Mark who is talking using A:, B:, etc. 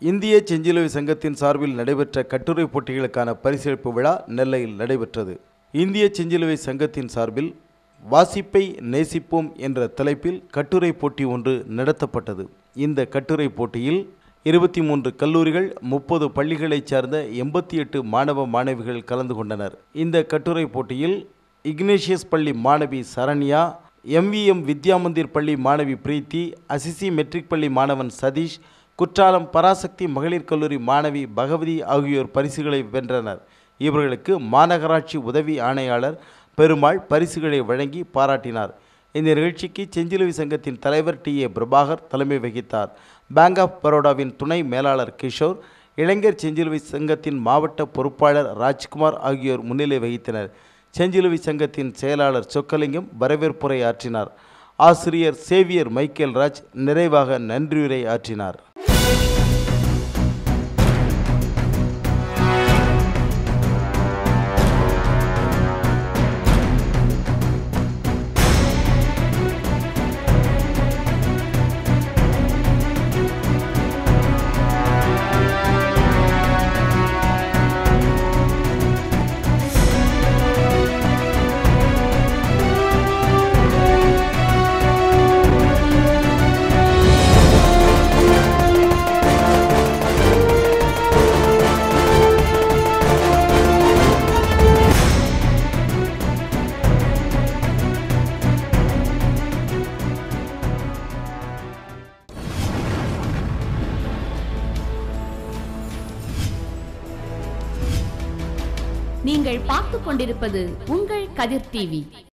A: இந்திய செஞ்சிலுவை சங்கத்தின் சார்பில் நடைபெற்ற கட்டுரை போட்டிகளுக்கான பரிசளிப்பு விழா நெல்லையில் நடைபெற்றது இந்திய செஞ்சிலுவை சங்கத்தின் சார்பில் வாசிப்பை நேசிப்போம் என்ற தலைப்பில் கட்டுரை போட்டி ஒன்று நடத்தப்பட்டது இந்த கட்டுரை போட்டியில் இருபத்தி மூன்று கல்லூரிகள் முப்பது பள்ளிகளைச் சார்ந்த எண்பத்தி எட்டு மாணவ மாணவிகள் கலந்து கொண்டனர் இந்த கட்டுரை போட்டியில் இக்னேஷியஸ் பள்ளி மாணவி சரண்யா எம்விஎம் வித்யா மந்திர் பள்ளி மாணவி பிரீத்தி அசிசி மெட்ரிக் பள்ளி மாணவன் சதீஷ் குற்றாலம் பராசக்தி மகளிர் கல்லூரி மாணவி பகவதி ஆகியோர் பரிசுகளை வென்றனர் இவர்களுக்கு மாநகராட்சி உதவி ஆணையாளர் பெருமாள் பரிசுகளை வழங்கி பாராட்டினார் இந்த நிகழ்ச்சிக்கு செஞ்சிலுவை சங்கத்தின் தலைவர் டி ஏ பிரபாகர் தலைமை வகித்தார் பேங்க் ஆஃப் பரோடாவின் துணை மேலாளர் கிஷோர் இளைஞர் செஞ்சிலுவை சங்கத்தின் மாவட்ட பொறுப்பாளர் ராஜ்குமார் ஆகியோர் முன்னிலை வகித்தனர் செஞ்சிலுவை சங்கத்தின் செயலாளர் சொக்கலிங்கம் வரவேற்புரை ஆற்றினார் ஆசிரியர் சேவியர் மைக்கேல் ராஜ் நிறைவாக நன்றியுரை ஆற்றினார்
B: நீங்கள் பார்த்துக் கொண்டிருப்பது உங்கள் கதிர் டிவி